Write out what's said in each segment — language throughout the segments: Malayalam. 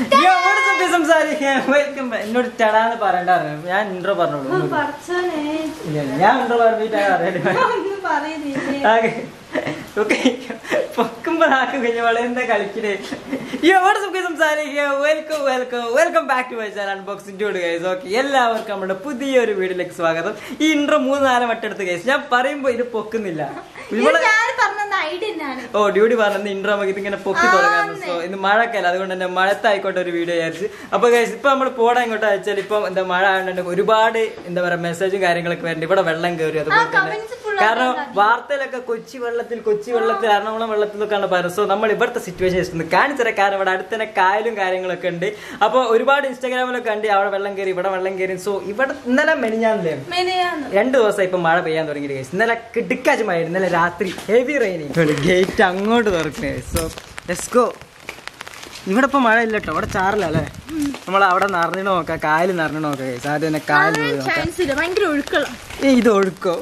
വെൽക്കം എന്നോട് ചടാന്ന് പറയണ്ടായിരുന്നു ഞാൻ ഇൻട്രോ പറഞ്ഞോളൂ പഠിച്ചോനെ ഇല്ല, ഇല്ല, ഞാൻ ഇൻട്രോ പറഞ്ഞിട്ടാണ് അറിയാൻ ഒന്നും പറയുന്നില്ലേ ആകെ ഓക്കെ പൊക്കുമ്പോ ആക്ക് കഴിഞ്ഞ വളരെ എന്താ കളിക്കണേ എവിടെ സുഖം സംസാരിക്കുക welcome welcome welcome back to my channel unboxing to guys okay എല്ലാവർക്കും നമ്മുടെ പുതിയൊരു വീഡിയോയിലേക്ക് സ്വാഗതം ഈ ഇൻട്രോ മൂന്ന് നാല് വട്ടം എടുത്ത് ഗൈസ് ഞാൻ പറയുമ്പോ ഇത് പൊക്കുന്നില്ല ഇവിടെ ഞാൻ പറഞ്ഞ ഐഡിയ തന്നെയാണ് ഓ ഡ്യൂട്ടി പറഞ്ഞ ഇൻട്രോ നമുക്ക് ഇതിങ്ങനെ പൊക്കി തുടങ്ങാം സോ ഇന്ന് മഴക്കല്ല അതുകൊണ്ട് തന്നെ മഴത്തായിക്കോട്ടെ ഒരു വീഡിയോ വിചാരിച്ച് അപ്പൊ ഗൈസ് ഇപ്പൊ നമ്മൾ പോടാ ഇങ്ങോട്ട് അയച്ചാൽ ഇപ്പം എന്താ മഴ ആയതുകൊണ്ട് ഒരുപാട് എന്താ പറയാ മെസ്സേജും കാര്യങ്ങളൊക്കെ വരുന്നുണ്ട് ഇവിടെ വെള്ളം കയറി അതുപോലെ തന്നെ comments full കാരണം വാർത്തയിലൊക്കെ കൊച്ചി വെള്ളത്തിൽ കൊച്ചി വെള്ളത്തിൽ എറണാകുളം വെള്ളത്തിലൊക്കെയാണ് പറയുന്നത് സോ നമ്മൾ ഇവിടുത്തെ സിറ്റുവേഷൻ കാണിച്ചത് കാരണം ഇവിടെ അടുത്ത് തന്നെ കായലും കാര്യങ്ങളൊക്കെ ഉണ്ട് അപ്പൊ ഒരുപാട് ഇൻസ്റ്റാഗ്രാമിലൊക്കെ കണ്ട് അവിടെ വെള്ളം കയറി ഇവിടെ വെള്ളം കയറി സോ ഇവിടെ ഇന്നലെ മെനിഞ്ഞാന്നില്ലേ മെനയാന്ന് രണ്ടു ദിവസം ഇപ്പൊ മഴ പെയ്യാൻ തുടങ്ങി ഗൈസ് ഇന്നലെ കിടുക്കാച്ച് മഴ ഇന്നലെ രാത്രി ഹെവി റെയിനി ഗേറ്റ് അങ്ങോട്ട് തുറക്കണേ സോ ലെറ്റ്സ് ഗോ ഇവിടെ ഇപ്പൊ മഴ ഇല്ല കേട്ടോ അവിടെ ചാറില്ല അല്ലേ നമ്മൾ അവിടെ നിറഞ്ഞു നോക്കാം കായൽ നിറഞ്ഞു നോക്കാം ഗൈസ് ആദ്യം തന്നെ കായൽ പോയി നോക്കാം ചാൻസ് ഇല്ല ഭയങ്കര ഒഴുക്കള ഏയ് ഇത് ഒഴുക്കോ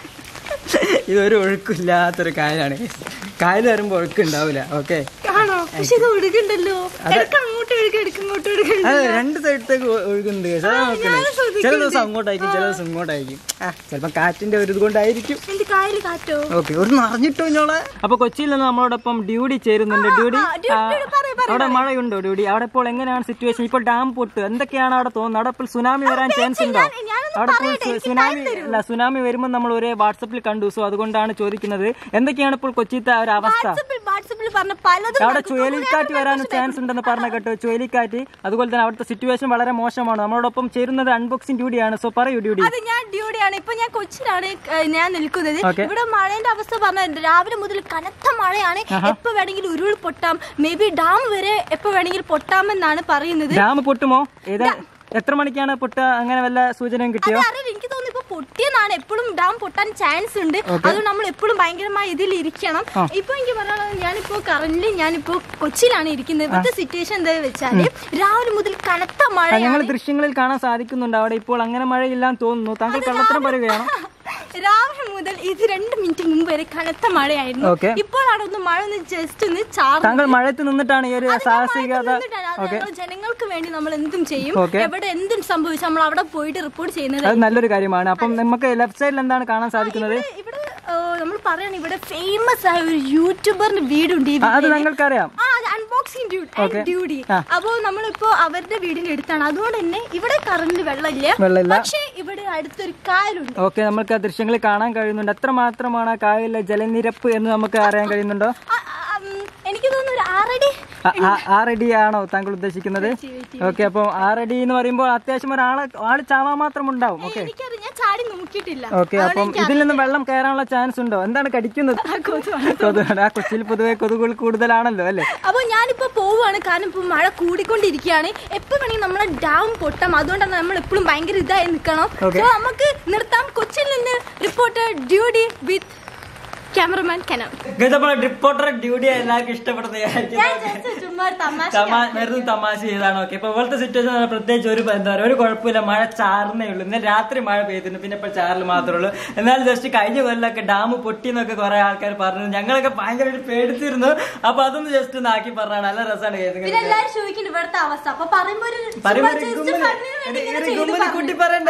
ഇതൊരു ഒഴുക്കില്ലാത്തൊരു കായലാണ് കായൽ വരുമ്പോ ഒഴുക്കുണ്ടാവില്ല ഓക്കെ ആണോ പക്ഷെ ഇത് ഒഴുകുണ്ടല്ലോ ഇടയ്ക്ക് അങ്ങോട്ട് ഒഴുക ഇടയ്ക്ക് ഇങ്ങോട്ട് ഒഴുകുണ്ട് അത് രണ്ട് സൈഡത്തേക്ക് ഒഴുകുന്നുണ്ട് guys. അതാ നോക്കണേ ഞാനും ശ്രദ്ധിക്കുന്നുണ്ട്. ചില ദിവസം അങ്ങോട്ടായിരിക്കും ചില ദിവസം ഇങ്ങോട്ടായിരിക്കും ആ ചിലപ്പോ കാറ്റിന്റെ ഒരു ഇത് കൊണ്ടായിരിക്കും എന്ത് കായല് കാറ്റോ ഓക്കെ ഒരു നിറഞ്ഞിട്ടോ ഞോളെ അപ്പൊ കൊച്ചിയിൽ നിന്ന് നമ്മളോടൊപ്പം ഡ്യൂടി ചേരുന്നുണ്ട് ഡ്യൂടി ആ, ഡ്യൂടി, ആ, ഡ്യൂടി, പറയ്, പറയ്, അവിടെ മഴയുണ്ടോ ഡ്യൂടി അവിടെ ഇപ്പോൾ എങ്ങനെയാണ് സിറ്റുവേഷൻ ഇപ്പോൾ ഡാം പൊട്ട് എന്തൊക്കെയാണ് അവിടെ തോന്നുന്നത് അവിടെ ഇപ്പോൾ സുനാമി വരാൻ ചാൻസ് ഉണ്ടോ ഞാൻ- ഞാനൊന്ന് അവിടെ ഇപ്പോൾ പറയട്ടെ, സു- എനിക്ക് സുനാമി അല്ല സുനാമി വരുമ്പോൾ നമ്മൾ ഒരേ വാട്സപ്പിൽ കണ്ടു സോ അതുകൊണ്ടാണ് ചോദിക്കുന്നത് എന്തൊക്കെയാണ് ഇപ്പോൾ കൊച്ചിത്തെ ആ ഒരു അവസ്ഥ വാട്സപ്പിൽ വാട്സപ്പിൽ പറഞ്ഞ പലതും അവിടെ നടക്കും. ചുഴലിക്കാറ്റ് വരാൻ ചാൻസ് ഉണ്ടെന്ന് പറഞ്ഞ കേട്ടോ ചുഴലിക്കാറ്റ് അതുപോലെ തന്നെ അവിടുത്തെ സിറ്റുവേഷൻ വളരെ മോശമാണ് നമ്മളോടൊപ്പം ചേരുന്നത് അൺബോക്സിംഗ് ഡ്യൂട്ടിയാണ് സോ പറയൂ ഡ്യൂട്ടി അത് ഞാൻ ഡ്യൂട്ടിയാണ് ഇപ്പൊ ഞാൻ കൊച്ചിയിലാണ് ഏഹ്, ഞാൻ നിൽക്കുന്നത് Okay. ഇവിടെ മഴേന്റെ അവസ്ഥ പറഞ്ഞ രാവിലെ മുതൽ കനത്ത മഴയാണ് എപ്പോ വേണമെങ്കിലും ഉരുൾ പൊട്ടാം മേ ബി ഡാം വരെ എപ്പോ വേണമെങ്കിലും പൊട്ടാമെന്നാണ് പറയുന്നത് ഡാം പൊട്ടുമോ ഏതാ എത്ര മണിക്കാണ് പൊട്ടുക അങ്ങനെ വല്ല സൂചനയും കിട്ടിയോ അറിയില്ല എനിക്ക് തോന്നുന്നു ഇപ്പൊ പൊട്ടിയെന്നാണ് എപ്പോഴും ഡാം പൊട്ടാൻ ചാൻസ് ഉണ്ട് അതുകൊണ്ട് നമ്മൾ എപ്പോഴും ഭയങ്കരമായി ഇതിൽ ഇരിക്കണം ഇപ്പൊ എനിക്ക് പറയാനുള്ളത് ഞാനിപ്പോ കറന്റ് ഞാനിപ്പോ കൊച്ചിയിലാണ് ഇരിക്കുന്നത് ഇവിടുത്തെ സിറ്റുവേഷൻ എന്താ വെച്ചാല് രാവിലെ മുതൽ കനത്ത മഴ ഞങ്ങൾ ദൃശ്യങ്ങളിൽ കാണാൻ സാധിക്കുന്നുണ്ട് അവിടെ ഇപ്പോൾ അങ്ങനെ മഴയില്ലാന്ന് തോന്നുന്നു താങ്കൾ കള്ളത്തരം പറയുകയാണോ രാവിലെ മുതൽ ഇത് രണ്ട് മിനിറ്റ് മുമ്പ് വരെ കനത്ത മഴയായിരുന്നു Okay. ഇപ്പോഴാണ് ഒന്ന് മഴ ഒന്ന് ജസ്റ്റ് ഒന്ന് ചാർന്നു താങ്കൾ മഴയത്ത് നിന്നിട്ടാണ് ഈ ഒരു സാഹസികത അത് ജനങ്ങൾക്ക് വേണ്ടി നമ്മൾ എന്തും ചെയ്യും Okay. എവിടെ എന്തും സംഭവിച്ചു നമ്മൾ അവിടെ പോയിട്ട് റിപ്പോർട്ട് ചെയ്യുന്നത് അത് നല്ലൊരു കാര്യമാണ് അപ്പം നമുക്ക് ലെഫ്റ്റ് സൈഡിൽ എന്താണ് കാണാൻ സാധിക്കുന്നത് ഇവിടെ- ഇവിടെ നമ്മൾ പറയാണ് ഇവിടെ ഫേമസ് ആയ ഒരു യൂട്യൂബറിന്റെ വീടുണ്ട് ഈ ആ, അത് ഞങ്ങൾക്കറിയാം ആ അൺബോക്സിംഗ് ഡ്യൂട്ടി ഡ്യൂട്ടി ആ. അപ്പോ നമ്മളിപ്പോ അവരുടെ വീടിന്റെ അടുത്താണ് അതുകൊണ്ട് തന്നെ ഇവിടെ കറണ്ട് വെള്ളമില്ല വെള്ളമില്ല പക്ഷേ ഇവിടെ അടുത്തൊരു കായലുണ്ട് ഓക്കെ നമുക്ക് ആ ദൃശ്യങ്ങളിൽ കാണാൻ കഴിയുന്നുണ്ട് എത്ര മാത്രമാണ് ആ കായലിലെ ജലനിരപ്പ് എന്ന് നമുക്ക് അറിയാൻ കഴിയുന്നുണ്ടോ ആ, ആ, ഉം, എനിക്ക് തോന്നുന്നു ഒരു ആറടി ആ- ആ- ആറടി ആണോ താങ്കൾ ഉദ്ദേശിക്കുന്നത് ഓക്കെ അപ്പോൾ ആറടി എന്ന് പറയുമ്പോൾ അത്യാവശ്യം ഒരാളെ ആള് ചാവാൻ മാത്രം ഉണ്ടാവും ഓക്കെ എനിക്കറിയാം ഞാൻ ചാടി നോക്കിയിട്ടില്ല ഓക്കെ അപ്പം ഇതിൽ നിന്ന് വെള്ളം കയറാനുള്ള ചാൻസ് ഉണ്ടോ എന്താണ് കടിക്കുന്നത് ആ കൊതുവാണ്. കൊതുകാണ് ആ കൊച്ചിയിൽ പൊതുവെ കൊതുകുകൾ കൂടുതലാണല്ലോ അല്ലേ അപ്പൊ ഞാനിപ്പോ പോവുകയാണ് കാരണം ഇപ്പൊ മഴ കൂടിക്കൊണ്ടിരിക്കുകയാണ് എപ്പോ വേണമെങ്കിൽ നമ്മളെ ഡാം പൊട്ടാം അതുകൊണ്ടാണ് നമ്മൾ എപ്പോഴും ഭയങ്കര ഇതായി നിൽക്കണം Okay. So, നമുക്ക് നിർത്താം കൊച്ചിയിൽ നിന്ന് റിപ്പോർട്ടർ ഡ്യൂട്ടി വിത്ത് ക്യാമറമാൻ കനം റിപ്പോർട്ടർ ഡ്യൂട്ടി എല്ലാവർക്കും ഇഷ്ടപ്പെടുന്ന ഞാൻ just ചുമ്മാ തമാശ തമാ- വെറുതെ തമാശ ചെയ്താണ് ഓക്കെ ഇപ്പൊ ഇവിടുത്തെ സിറ്റുവേഷൻ പ്രത്യേകിച്ച് ഒരു എന്താ പറയുക ഒരു കുഴപ്പമില്ല മഴ ചാറുന്നേ ഉള്ളൂ ഇന്നലെ രാത്രി മഴ പെയ്തിട്ടുണ്ട് പിന്നെ ഇപ്പൊ ചാറിൽ മാത്രമേ ഉള്ളൂ എന്നാൽ ജസ്റ്റ് കഴിഞ്ഞ കൊല്ലമൊക്കെ ഡാം പൊട്ടി എന്നൊക്കെ കുറെ ആൾക്കാർ പറഞ്ഞു ഞങ്ങളൊക്കെ ഭയങ്കര പേടിച്ചിരുന്നു അപ്പൊ അതൊന്ന് ജസ്റ്റ് ഒന്ന് ആക്കി പറഞ്ഞാണ് നല്ല രസമാണ് പിന്നെ കേൾക്കുന്നത് എല്ലാരും ചോദിക്കുന്നു ഇവിടുത്തെ അവസ്ഥ അപ്പൊ പറയുമ്പോ ഒരു പറയുമ്പോ ചുമ്മാ ഒരു just ഗുമ്മിന് ഫണ്ണിന് വേണ്ടി ഒരു- ഇങ്ങനെ ഒരു ചെയ്ത് ഗുമ്മിന് പറഞ്ഞു. കൂട്ടി പറയണ്ടേ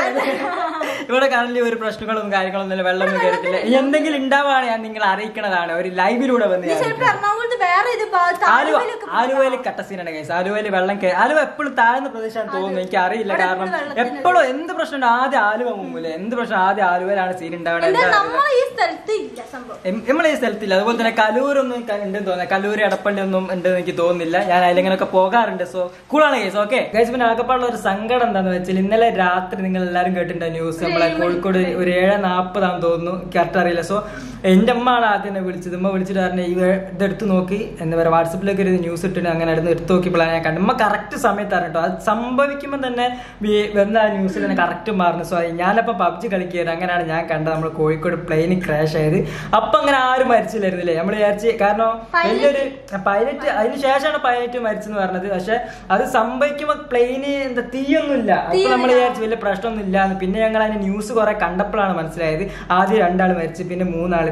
ഇവിടെ കറന്റ് ഒരു പ്രശ്നങ്ങളും കാര്യങ്ങളൊന്നും ഇല്ല വെള്ളമൊന്നും കയറത്തില്ല ഇനി എന്തെങ്കിലും ഉണ്ടാവുകയാണ് ഞാൻ നിങ്ങളെ അറിയിക്കണതാണ് ഒരു ലൈവിലൂടെ വന്ന് ഞാൻ ചിലപ്പോ എറണാകുളത്ത് വേറെ ഇത് ഭാഗത്ത് ആലുവ ആലുവയിലൊക്കെ ആലുവയിൽ കട്ട സീനാണ് കേസ് ആലുവയിൽ വെള്ളം കയറി ആലുവ എപ്പോഴും താഴ്ന്ന പ്രദേശമാണ് തോന്നുന്നു എനിക്ക് അറിയില്ല കാരണം എപ്പോഴും എന്ത് പ്രശ്നം ആദ്യം ആലുവ മുമ്പില് എന്ത് പ്രശ്നം ആദ്യം ആലുവയിലാണ് സീൻ ഉണ്ടാവണത് എന്നാൽ എന്താ അറിയില്ല. നമ്മളെ ഈ സ്ഥലത്ത് ഇല്ല സംഭവം എം- നമ്മളെ ഈ സ്ഥലത്തില്ല അതുപോലെ തന്നെ കലൂരൊന്നും ക- ഉണ്ടെന്ന് തോന്നുന്നത് കലൂർ എടപ്പള്ളി ഒന്നും ഉണ്ടെന്ന് എനിക്ക് തോന്നുന്നില്ല ഞാൻ അതിലെങ്ങനെയൊക്കെ പോകാറുണ്ട് സോ കൂളാണ് കേസ് ഓക്കെ കേസ് പിന്നെ ആകപ്പാടുള്ള ഒരു സങ്കടം എന്താന്ന് വെച്ചാൽ ഇന്നലെ രാത്രി നിങ്ങൾ എല്ലാവരും കേട്ടിട്ടുണ്ട് ന്യൂസ് നമ്മളെ കോഴിക്കോട് ഒരു ഏഴ് നാൽപ്പതാന്ന് തോന്നുന്നു കറക്റ്റ് അറിയില്ല സോ എന്റെ അമ്മയാണ് ആദ്യം എന്നെ വിളിച്ചത് ഉമ്മ വിളിച്ചിട്ട് പറഞ്ഞു ഈ ഇതെടുത്ത് നോക്കി എന്താ പറയുക വാട്സപ്പിലേക്ക് ഒരു ന്യൂസ് ഇട്ടിട്ട് അങ്ങനെ എടുത്ത് എടുത്ത് നോക്കിയപ്പോഴാണ് ഞാൻ കണ്ടത് ഉമ്മ കറക്റ്റ് സമയത്താണ് കേട്ടോ അത് സംഭവിക്കുമ്പോൾ തന്നെ വി- വന്ന ആ ന്യൂസിൽ തന്നെ കറക്റ്റ് മാറുന്നു സോ ഞാനപ്പോൾ പബ്ജി കളിക്കുകയായിരുന്നു അങ്ങനെയാണ് ഞാൻ കണ്ടത് നമ്മൾ കോഴിക്കോട് പ്ലെയിനിൽ ക്രാഷ് ആയത് അപ്പൊ അങ്ങനെ ആരും മരിച്ചില്ലായിരുന്നില്ലേ നമ്മൾ വിചാരിച്ച് കാരണം വലിയൊരു പൈലറ്റ് അതിന് ശേഷമാണ് പൈലറ്റ് മരിച്ചെന്ന് പറഞ്ഞത് പക്ഷെ അത് സംഭവിക്കുമ്പോൾ പ്ലെയിന് എന്താ തീയൊന്നുമില്ല അപ്പൊ നമ്മൾ വിചാരിച്ചു വലിയ പ്രശ്നമൊന്നും ഇല്ലാന്ന് പിന്നെ ഞങ്ങൾ അതിന് ന്യൂസ് കുറെ കണ്ടപ്പോഴാണ് മനസ്സിലായത് ആദ്യം രണ്ടാൾ മരിച്ചു പിന്നെ മൂന്നാൾ ഇപ്പം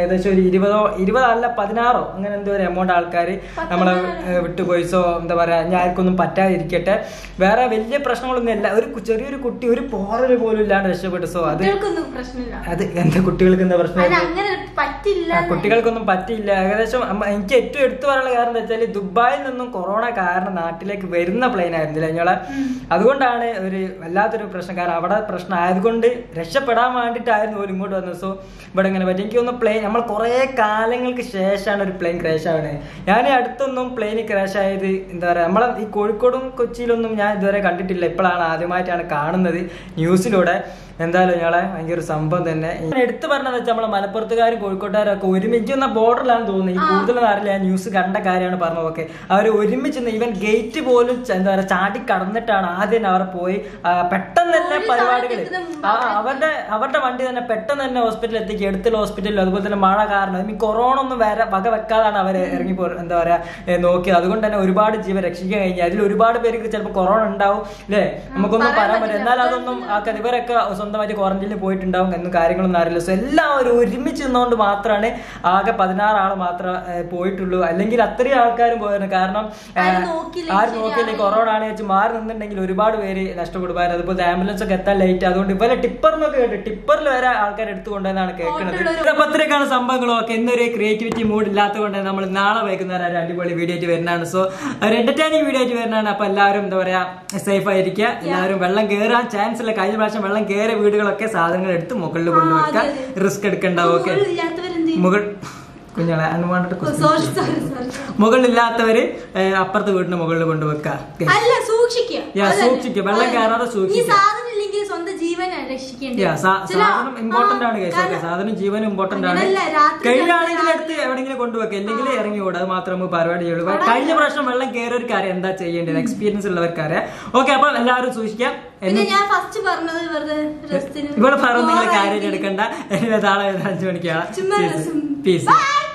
ഏകദേശം ഒരു ഇരുപതോ ഇരുപതല്ല പതിനാറോ അങ്ങനെ എന്തോ ഒരു എമൗണ്ട് ആൾക്കാർ നമ്മളെ ഏഹ്, വിട്ടുപോയി സോ എന്താ പറയാ ഞാൻ ആർക്കൊന്നും പറ്റാതിരിക്കട്ടെ വേറെ വലിയ പ്രശ്നങ്ങളൊന്നും ഇല്ല ഒരു കു- ചെറിയൊരു കുട്ടി ഒരു പോറല് പോലും ഇല്ലാണ്ട് രക്ഷപ്പെട്ടു സോ അത് കുട്ടികൾക്കൊന്നും പ്രശ്നമില്ല അത് എന്താ കുട്ടികൾക്ക് എന്താ പ്രശ്നം അത് അങ്ങനെ പറ്റില്ല ആ, കുട്ടികൾക്കൊന്നും പറ്റിയില്ല ഏകദേശം അമ്മ- എനിക്ക് ഏറ്റവും എടുത്തു പറയാനുള്ള കാരണം എന്താ വെച്ചാൽ ദുബായിൽ നിന്നും കൊറോണ കാരണം നാട്ടിലേക്ക് വരുന്ന പ്ലെയിൻ ആയിരുന്നില്ല ഞങ്ങളെ അതുകൊണ്ടാണ് ഒരു വല്ലാത്തൊരു പ്രശ്നം കാരണം അവിടെ പ്രശ്നം ആയതുകൊണ്ട് രക്ഷപ്പെടാൻ വേണ്ടിയിട്ടായിരുന്നു പോലും ഇങ്ങോട്ട് വന്നത് സോ ഇവിടെ ഇങ്ങനെ പറ്റി എനിക്ക് തോന്നുന്നു പ്ലെയിൻ നമ്മൾ കുറേ കാലങ്ങൾക്ക് ശേഷമാണ് ഒരു പ്ലെയിൻ ക്രാഷ് ആവുന്നത് ഞാൻ ഈ അടുത്തൊന്നും പ്ലെയിൻ ക്രാഷ് ആയത് എന്താ പറയുക നമ്മളെ ഈ കോഴിക്കോടും കൊച്ചിയിലൊന്നും ഞാൻ ഇതുവരെ കണ്ടിട്ടില്ല ഇപ്പോഴാണ് ആദ്യമായിട്ടാണ് കാണുന്നത് ന്യൂസിലൂടെ എന്തായാലും ഞങ്ങളെ ഭയങ്കര ഒരു സംഭവം തന്നെ ഞാൻ എടുത്തു പറഞ്ഞതെന്ന് വെച്ചാൽ നമ്മളെ മലപ്പുറത്തുകാരും കോഴിക്കോട്ടുകാരും ഒക്കെ ഒരുമിച്ച് വന്ന ബോർഡറിലാണ് തോന്നുന്നത് ഈ കൂടുതൽ അറിയില്ല ഞാൻ ന്യൂസ് കണ്ട കാര്യമാണ് പറഞ്ഞതൊക്കെ അവർ ഒരുമിച്ച് നിന്ന് ഈവൻ ഗേറ്റ് പോലും ച- എന്താ പറയുക ചാടി കടന്നിട്ടാണ് ആദ്യം അവർ പോയി ആ, പെട്ടെന്ന് തന്നെ ഒരു പരിപാടികൾ സ്ഥലത്തെത്തുന്ന മുമ്പ് ആ, അവരുടെ അവരുടെ വണ്ടി തന്നെ പെട്ടെന്ന് തന്നെ ഹോസ്പിറ്റലിൽ എത്തിക്കുക അടുത്തുള്ള ഹോസ്പിറ്റലിൽ അതുപോലെ തന്നെ മഴ കാരണം ഈ കൊറോണ ഒന്നും വര വക വെക്കാതാണ് അവർ ഇറങ്ങി പോ എന്താ പറയാ ഏ, നോക്കിയത് അതുകൊണ്ട് തന്നെ ഒരുപാട് ജീവൻ രക്ഷിക്കാൻ കഴിഞ്ഞു അതിൽ ഒരുപാട് പേർക്ക് ചിലപ്പോൾ കൊറോണ ഉണ്ടാവും അല്ലേ നമുക്കൊന്നും പറയാൻ പറ്റില്ല എന്നാൽ അതൊന്നും ആക്കാൻ ഇവരൊക്കെ സ്വന്തമായിട്ട് ക്വാറന്റൈനിൽ പോയിട്ടുണ്ടാവും എന്നും കാര്യങ്ങളൊന്നും അറിയില്ല സോ എല്ലാവരും ഒരുമിച്ച് നിന്നുകൊണ്ട് മാത്രമാണ് ആകെ പതിനാറ് ആൾ മാത്രമേ ഏ, പോയിട്ടുള്ളൂ അല്ലെങ്കിൽ അത്രയും ആൾക്കാരും പോയിരുന്നു കാരണം ഏ, ആരും നോക്കിയില്ല, ആരും നോക്കിയില്ല കൊറോണ ആണ് വെച്ച് മാറി നിന്നുണ്ടെങ്കിൽ ഒരുപാട് പേര് നഷ്ടപ്പെടുമായിരുന്നു അതുപോലെ ആംബുലൻസ് ഒക്കെ എത്താൻ ലേറ്റ് അതുകൊണ്ട് ഇവരെ ടിപ്പറിനൊക്കെ കേട്ടു ടിപ്പറിൽ വരെ ആൾക്കാർ എടുത്തുകൊണ്ടെന്നാണ് കേൾക്കുന്നത് പത്രക്കാണ് സംഭവങ്ങളും ഒക്കെ ഇന്നൊരു ക്രിയേറ്റിവിറ്റി മൂഡ് ഇല്ലാത്തതുകൊണ്ട് നമ്മൾ നാളെ വൈകുന്നേരം ഒരു അടിപൊളി വീഡിയോ ആയിട്ട് വരുന്നതാണ് സോ ഒരു എന്റർടൈനിങ് വീഡിയോ ആയിട്ട് വരുന്നതാണ് അപ്പൊ എല്ലാവരും എന്താ പറയാ സേഫ് ആയിരിക്കുക എല്ലാവരും വെള്ളം കയറാൻ ചാൻസ് ഇല്ല കഴിഞ്ഞ പ്രാവശ്യം വെള്ളം കയറിയ വീടുകളൊക്കെ സാധനങ്ങൾ എടുത്ത് മുകളിൽ കൊണ്ടുവെക്കുക റിസ്ക് എടുക്കണ്ട ഓക്കെ ഇല്ലാത്തവരെന്ത് ചെയ്യും? മുകൾ കുഞ്ഞുങ്ങളെ അൺവാണ്ടഡ് ഓ, sorry, sorry, sorry. മുകളിലില്ലാത്തവര് ഏഹ്, അപ്പുറത്തെ വീടിന് മുകളിൽ കൊണ്ടുവെക്കുക അല്ല സൂക്ഷിക്കുക Yeah, അതല്ല. സൂക്ഷിക്കുക. വെള്ളം അതല്ല. കയറാതെ ഈ സൂക്ഷിക്കുക. സാധനം ഇല്ലെങ്കിൽ സ്വന്തം ജീവനാണ് രക്ഷിക്കേണ്ടത് Yeah, സാ- ചില- സാധനം ഇമ്പോർട്ടന്റ് ആണ് ആ, കേസ് കാരണം- സാധനം ജീവൻ ഇമ്പോർട്ടന്റ് ആണ് അങ്ങനെയല്ല, രാത്രി കഴിഞ്ഞാണെങ്കിൽ രാത്രി എടുത്ത് എവിടെയെങ്കിലും കൊണ്ടുവെക്കുക അല്ലെങ്കിൽ ഇറങ്ങി ഓടുക അത് മാത്രമേ നമുക്ക് പരിപാടി ചെയ്യുള്ളൂ കഴിഞ്ഞ പ്രാവശ്യം വെള്ളം കയറിയവർക്ക് അറിയാം എന്താ ചെയ്യേണ്ടത് എക്സ്പീരിയൻസ് ഉള്ളവർക്ക് അറിയാം ഓക്കെ അപ്പൊ എല്ലാവരും സൂക്ഷിക്കാം പിന്നെ ഞാൻ ഫസ്റ്റ് പറഞ്ഞത് വെറുതെ രസത്തിന് ഇവിടെ പറഞ്ഞ നിങ്ങൾ Bore കാര്യം ആയിരിക്കും. എടുക്കണ്ട നാളെ അഞ്ചു മണിക്കാണ് ചുമ്മാ രസം. Peace Bye.